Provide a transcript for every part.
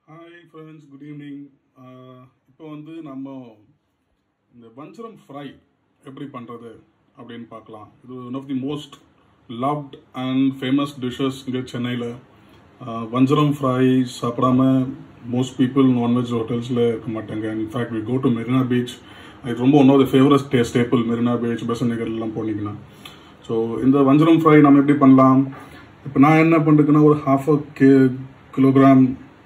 Hi friends good evening இப்போ வந்து நம்ம இந்த வஞ்சரம் ஃப்ரை எப்படி பண்ணுறது அப்படின்னு பார்க்கலாம் இது one of the most loved and famous dishes இங்கே சென்னையில் வஞ்சரம் ஃப்ரை சாப்பிடாம மோஸ்ட் பீப்புள் நான்வெஜ் ஹோட்டல்ஸில் இருக்க மாட்டாங்க in fact we go to Marina beach இது ரொம்ப one of the favourite the staple Marina beach பெசன் நகர்லாம் போனீங்கன்னா ஸோ இந்த வஞ்சரம் ஃப்ரை நம்ம எப்படி பண்ணலாம் இப்போ நான் என்ன பண்ணுறதுன்னா ஒரு ஹாஃப் அ கே கிலோகிராம்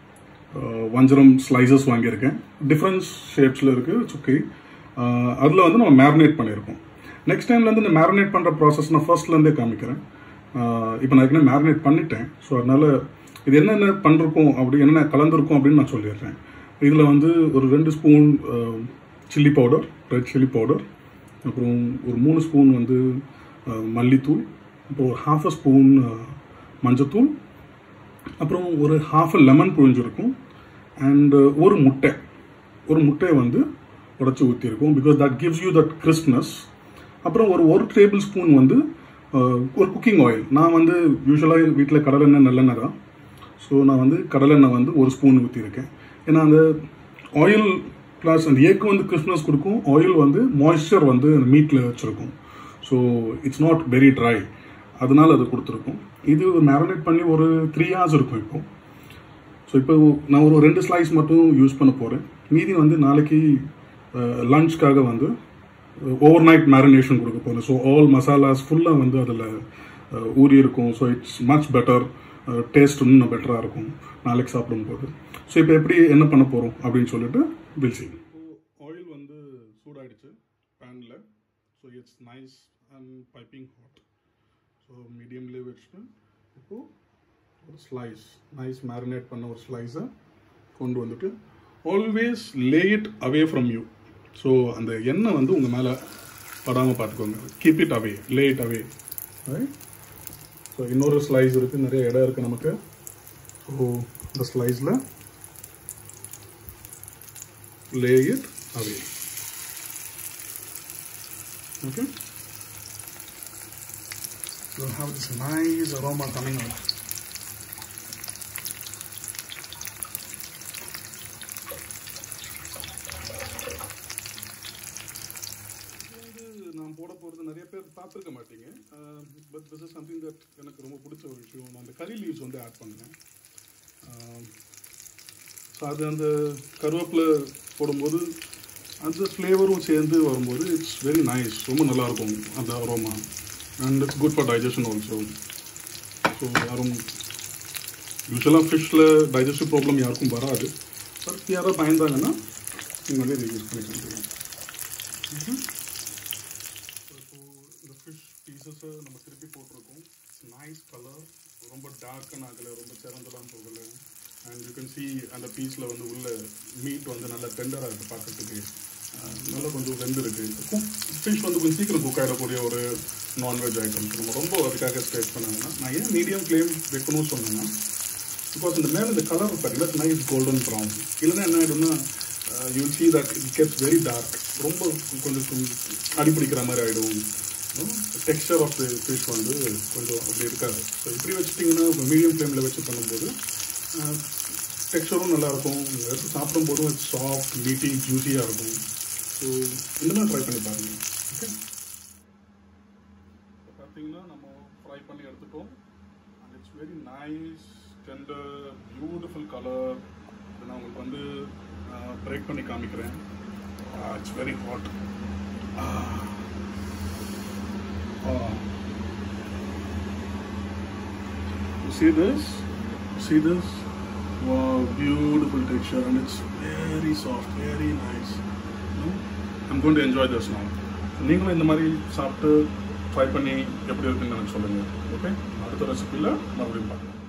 வஞ்சரம் ஸ்லைசஸ் வாங்கியிருக்கேன் டிஃப்ரெண்ட் ஷேப்ஸில் இருக்குது இட்ஸ் ஓகே அதில் வந்து நம்ம மேரினேட் பண்ணியிருக்கோம் நெக்ஸ்ட் டைம்லேருந்து இந்த மேரினேட் பண்ணுற ப்ராசஸ் நான் ஃபர்ஸ்ட்லேருந்தே காமிக்கிறேன் இப்போ நான் ஏற்கனவே மேரினேட் பண்ணிட்டேன் ஸோ அதனால் இது என்னென்ன பண்ணிருக்கோம் அப்படி என்னென்ன கலந்துருக்கோம் அப்படின்னு நான் சொல்லிடுறேன் இதில் வந்து ஒரு ரெண்டு spoon chilli powder red chilli powder அப்புறம் ஒரு மூணு ஸ்பூன் வந்து அஹ், மல்லித்தூள் அப்புறம் ஒரு ஹாஃப் அ ஸ்பூன் மஞ்சத்தூள் அப்புறம் ஒரு ஹாஃப் லெமன் புழிஞ்சிருக்கும் அண்ட் ஒரு முட்டை ஒரு முட்டையை வந்து உடச்சி ஊற்றிருக்கும் because that gives you that crispness அப்புறம் ஒரு ஒரு டேபிள் ஸ்பூன் வந்து அஹ், ஒரு குக்கிங் ஆயில் நான் வந்து யூஸ்வலாக வீட்டில் கடலெண்ணெய் நல்லெண்ணெய் தான் ஸோ நான் வந்து கடலெண்ணெய் வந்து ஒரு ஸ்பூன் ஊற்றிருக்கேன் ஏன்னா அந்த ஆயில் ப்ளஸ் அந்த ஏக்கு வந்து கிறிஸ்ப்னஸ் கொடுக்கும் ஆயில் வந்து மாய்ஸ்சர் வந்து மீட்டில் வச்சுருக்கும் so it's not very dry அதனால அது கொடுத்துருக்கும் இது மேரினேட் பண்ணி ஒரு த்ரீ ஹவர்ஸ் இருக்கும் இப்போ ஸோ இப்போ நான் ஒரு ரெண்டு ஸ்லைஸ் மட்டும் யூஸ் பண்ண போகிறேன் மீதி வந்து நாளைக்கு லஞ்ச்க்காக வந்து ஓவர் நைட் மேரினேஷன் கொடுக்க போகிறேன் ஸோ ஆல் மசாலாஸ் ஃபுல்லாக வந்து அதில் ஊறி இருக்கும் so it's much better taste இன்னும் பெட்டராக இருக்கும் நாளைக்கு சாப்பிடும்போது ஸோ இப்போ எப்படி என்ன பண்ண போகிறோம் அப்படின்னு சொல்லிட்டு வில் சி ஆயில் வந்து சூடாயிடுச்சு பேனில் so it's nice and piping hot so மீடியம்லேயே வச்சுட்டு இப்போது ஒரு ஸ்லைஸ் நைஸ் மேரினேட் பண்ண ஒரு ஸ்லைஸை கொண்டு வந்துட்டு always lay it away from you so அந்த எண்ணெய் வந்து உங்கள் மேலே படாமல் பார்த்துக்கோங்க keep it away lay it away so இன்னொரு ஸ்லைஸ் இருக்குது நிறைய இடம் இருக்குது நமக்கு ஸோ இந்த ஸ்லைஸில் lay it away okay You'll have this nice aroma coming out. இது வந்து நான் போட போகிறது நிறைய பேர் பார்த்துருக்க மாட்டீங்க but this is something that எனக்கு ரொம்ப பிடிச்ச ஒரு விஷயம் நான் அந்த கறி லீவ்ஸ் வந்து ஆட் பண்ணேன் ஸோ அது அந்த கருவேப்பிலை போடும்போது அந்த ஃப்ளேவரும் சேர்ந்து வரும்போது இட்ஸ் வெரி நைஸ் ரொம்ப நல்லாயிருக்கும் அந்த aroma and it's good for digestion also so யாரும் யூஸ்வலாக ஃபிஷ்ஷில் டைஜஸ்டிவ் ப்ராப்ளம் யாருக்கும் வராது பட் யாராவது பயந்தாங்கன்னா நீங்கள் வந்து இதை யூஸ் பண்ணிக்கலாம் இப்போ இந்த ஃபிஷ் பீசஸை நம்ம திருப்பி போட்டிருக்கோம் நைஸ் கலர் ரொம்ப டார்க்கன் ஆகலை ரொம்ப சிறந்தலாம் போகலை அண்ட் யூ கேன் சி அந்த பீஸில் வந்து உள்ள மீட் வந்து நல்லா டெண்டராக இருக்குது பார்க்கறதுக்கு அஹ் நல்லா கொஞ்சம் வெந்திருக்கு ஃபிஷ் வந்து கொஞ்சம் சீக்கிரம் குக் ஆகிடக்கூடிய ஒரு நான்வெஜ் ஐட்டம்ஸ் நம்ம ரொம்ப அதுக்காக ஸ்டேட் பண்ணாங்கன்னா நான் ஏன் மீடியம் ஃப்ளேம் வைக்கணும்னு சொன்னேன்னா பிகாஸ் இந்த மேலே இந்த கலர் பாருங்க நைஸ் கோல்டன் ப்ரௌன் இல்லைன்னா என்ன ஆகிடும்னா you see that it gets very dark ரொம்ப கொஞ்சம் கொஞ்சம் அடிப்பிடிக்கிற மாதிரி ஆகிடும் டெக்ஸ்டர் ஆஃப் தி ஃபிஷ் வந்து கொஞ்சம் அப்படி இருக்காது ஸோ இப்படி வச்சுட்டிங்கன்னா மீடியம் ஃப்ளேமில் வச்சு பண்ணும்போது டெக்ஸ்டரும் நல்லாயிருக்கும் எடுத்து சாப்பிடும்போதும் இட்ஸ் சாஃப்ட் மீட்டி ஜூஸியாக இருக்கும் ஸோ இந்த மாதிரி ட்ரை பண்ணி பாருங்கள் ஓகே பார்த்தீங்கன்னா நம்ம ஃப்ரை பண்ணி எடுத்துட்டோம் and it's very nice tender beautiful colour நான் உங்களுக்கு வந்து பிரேக் பண்ணி காமிக்கிறேன் it's very hot see this see this wow beautiful texture and it's very soft very nice I'm going to enjoy this now நீங்களும் இந்த மாதிரி சாப்பிட்டு ட்ரை பண்ணி எப்படி இருக்குன்னு எனக்கு சொல்லுங்கள் ஓகே அடுத்த ரெசிபியில் மறுபடியும் பார்க்கலாம்